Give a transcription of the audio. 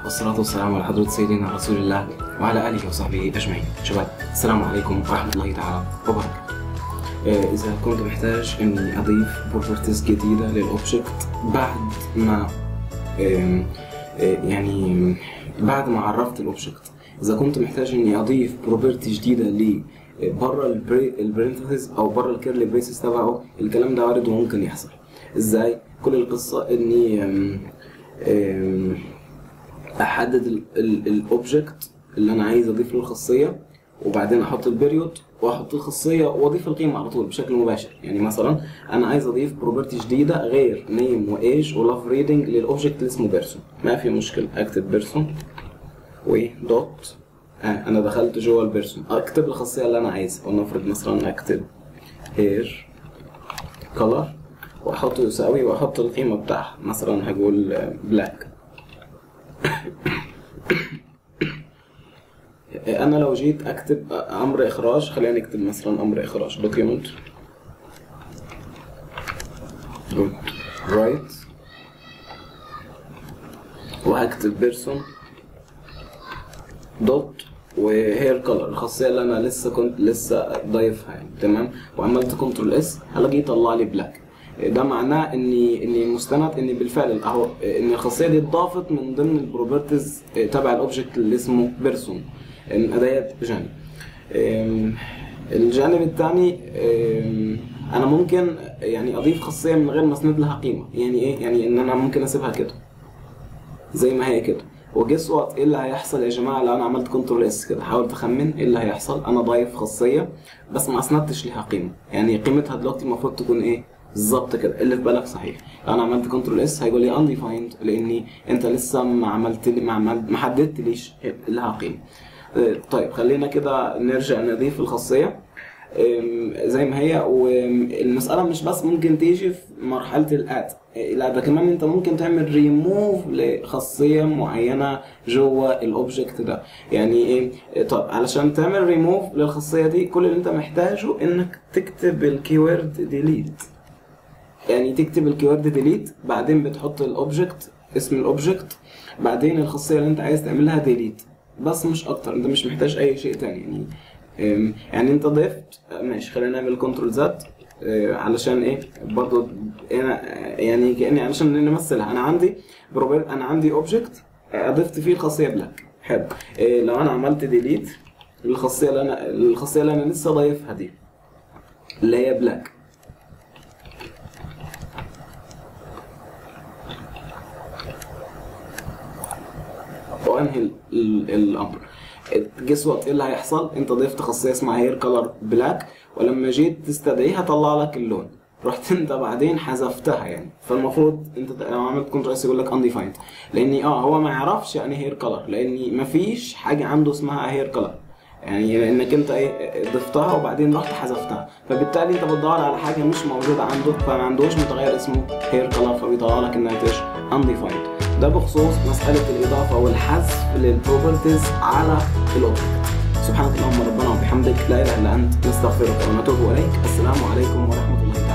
والصلاة والسلام على حضرة سيدنا رسول الله وعلى آله وصحبه أجمعين شباب السلام عليكم ورحمة الله تعالى وبركاته آه، إذا كنت محتاج إني أضيف بروبرتيز جديدة للأوبجكت بعد ما آم، آه، يعني بعد ما عرفت الأوبجكت إذا كنت محتاج إني أضيف بروبرتي جديدة ل بره البرنتسز او بره الكيرلي بريسز تبعه الكلام ده وارد وممكن يحصل ازاي كل القصه اني آم، آم، احدد الاوبجكت اللي انا عايز اضيف له الخاصيه وبعدين احط البيريود واحط الخاصيه واضيف القيمه على طول بشكل مباشر يعني مثلا انا عايز اضيف بروبرتي جديده غير نيم وايج ولاف ريدنج للاوبجكت اللي اسمه بيرسون ما في مشكله اكتب بيرسون ودوت آه انا دخلت جوه البيرسون اكتب الخاصيه اللي انا عايزها ولنفرض مثلا اكتب هير كلر واحط يساوي واحط القيمه بتاعها مثلا هقول بلاك انا لو جيت اكتب امر اخراج خلينا نكتب مثلا امر اخراج دوكيومنت رايت وهكتب بيرسون دوت وهير كلر الخاصيه اللي انا لسه كنت لسه ضايفها يعني تمام وعملت كنترول اس هلاقيه يطلع لي بلاك ده معناه اني اني مستند اني بالفعل اهو ان الخاصيه دي اتضافت من ضمن البروبرتيز تبع الاوبجكت اللي اسمه بيرسون ديت جانب أم، الجانب الثاني انا ممكن يعني اضيف خاصيه من غير ما اسند لها قيمه يعني ايه يعني ان انا ممكن اسيبها كده زي ما هي كده وجس وات ايه اللي هيحصل يا جماعه لو انا عملت كنترول اس كده حاول تخمن ايه اللي هيحصل انا ضايف خاصيه بس ما اسندتش ليها قيمه يعني قيمتها دلوقتي المفروض تكون ايه بالظبط كده اللي في بالك صحيح لو انا عملت كنترول اس هيقول لي undefined لاني انت لسه ما عملت لي ما عملت ما حددتليش لها قيمه آه، طيب خلينا كده نرجع نضيف الخاصيه أم، زي ما هي والمسألة مش بس ممكن تيجي في مرحلة الآت لا ده كمان انت ممكن تعمل ريموف لخاصية معينة جوه الاوبجكت ده يعني ايه طب علشان تعمل ريموف للخاصية دي كل اللي انت محتاجه انك تكتب الكيورد ديليت يعني تكتب الكيورد ديليت بعدين بتحط الاوبجكت اسم الاوبجكت بعدين الخاصية اللي انت عايز تعملها ديليت بس مش اكتر انت مش محتاج اي شيء تاني يعني أم، يعني انت ضفت ماشي خلينا نعمل كنترول زد علشان ايه برضو انا يعني كاني علشان نمثلها انا عندي بروبر انا عندي اوبجكت ضفت فيه الخاصيه بلاك حلو إيه لو انا عملت ديليت الخاصيه اللي انا الخاصيه اللي انا لسه ضايفها دي اللي هي بلاك وانهي ال- ال- الامر جس وات ايه اللي هيحصل انت ضفت خاصيه اسمها هير كلر بلاك ولما جيت تستدعيها طلع لك اللون رحت انت بعدين حذفتها يعني فالمفروض انت لو عملت كنترول اس يقول لك undefined لاني اه هو ما يعرفش يعني هير كلر لاني ما فيش حاجه عنده اسمها هير كلر يعني لانك انت ايه ضفتها وبعدين رحت حذفتها فبالتالي انت بتدور على حاجه مش موجوده عنده فما عندوش متغير اسمه هير كلر فبيطلع لك انها ايش undefined ده بخصوص مساله الاضافه والحذف للبروبرتيز على الاوبجكت سبحانك اللهم ربنا وبحمدك لا اله الا انت نستغفرك ونتوب اليك السلام عليكم ورحمه الله